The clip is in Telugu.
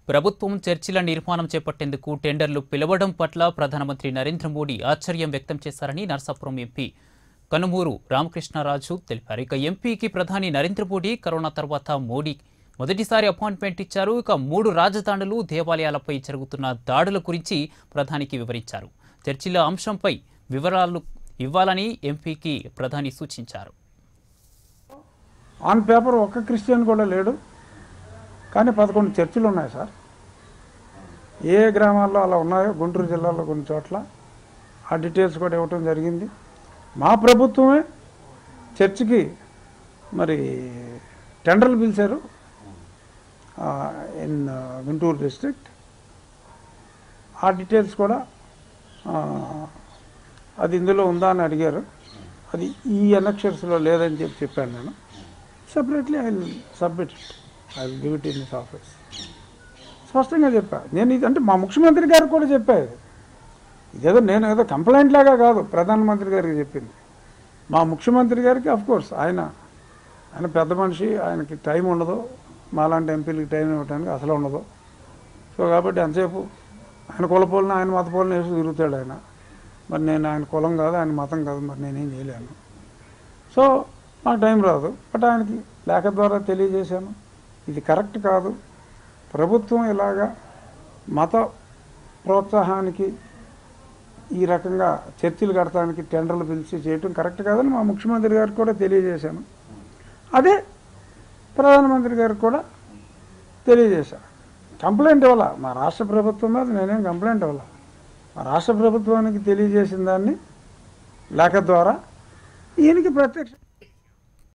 ప్రభుత్వం చర్చిల నిర్మాణం చేపట్టేందుకు టెండర్లు పిలవడం పట్ల ప్రధానమంత్రి నరేంద్ర మోడీ ఆశ్చర్యం వ్యక్తం చేశారని నర్సాపురం ఎంపీ కనుమూరు రామకృష్ణరాజు తెలిపారు ఇక ఎంపీకి ప్రధాని నరేంద్ర మోడీ కరోనా తర్వాత మోడీ మొదటిసారి అపాయింట్మెంట్ ఇచ్చారు ఇక మూడు రాజధానులు దేవాలయాలపై జరుగుతున్న దాడుల గురించి ప్రధానికి వివరించారు చర్చిల అంశంపై వివరాలు ఇవ్వాలని ఎంపీకి ప్రధాని సూచించారు ఆన్ పేపర్ ఒక్క క్రిస్టియన్ కూడా లేడు కానీ పదకొండు చర్చిలు ఉన్నాయి సార్ ఏ గ్రామాల్లో అలా ఉన్నాయో గుంటూరు జిల్లాలో కొన్ని చోట్ల ఆ డీటెయిల్స్ కూడా ఇవ్వటం జరిగింది మా ప్రభుత్వమే చర్చికి మరి టెండర్లు పిలిచారు ఇన్ గుంటూరు డిస్ట్రిక్ట్ ఆ డీటెయిల్స్ కూడా ఆ, అది ఇందులో ఉందా అని అడిగారు అది ఈ ఎలక్షన్స్లో లేదని చెప్పి చెప్పాను నేను separately I submit it I will give it in this office స్పష్టంగా చెప్పా నేను ఇది అంటే మా ముఖ్యమంత్రి గారు కూడా చెప్పారు ఇదేదో నేను ఏదో కంప్లైంట్ లాగా కాదు ప్రధానమంత్రి గారికి చెప్పింది మా ముఖ్యమంత్రి గారికి అఫ్ కోర్స్ ఆయన ఆయన పెద్ద మనిషి ఆయనకి టైం ఉండదు మాలాంటి ఎంపీలకి టైం ఇవ్వడానికి అసలు ఉండదు సో కాబట్టి ఎంతసేపు ఆయన కులపోలను ఆయన మత పోలను వేసి తిరుగుతాడు ఆయన మరి నేను ఆయన కులం కాదు ఆయన మతం కాదు మరి నేనేం చేయలేను సో నాకు టైం రాదు బట్ ఆయనకి లేఖ ద్వారా తెలియజేశాను ఇది కరెక్ట్ కాదు ప్రభుత్వం ఇలాగా మత ప్రోత్సాహానికి ఈ రకంగా చర్చిలు కడటానికి టెండర్లు పిలిచి చేయటం కరెక్ట్ కాదని మా ముఖ్యమంత్రి గారికి కూడా తెలియజేశాను అదే ప్రధానమంత్రి గారికి కూడా తెలియజేశాను కంప్లైంట్ ఇవ్వాల మా రాష్ట్ర ప్రభుత్వం మీద నేనేం కంప్లైంట్ ఇవ్వాల మా రాష్ట్ర ప్రభుత్వానికి తెలియజేసిన దాన్ని లేఖ ద్వారా ఈయనకి ప్రత్యక్ష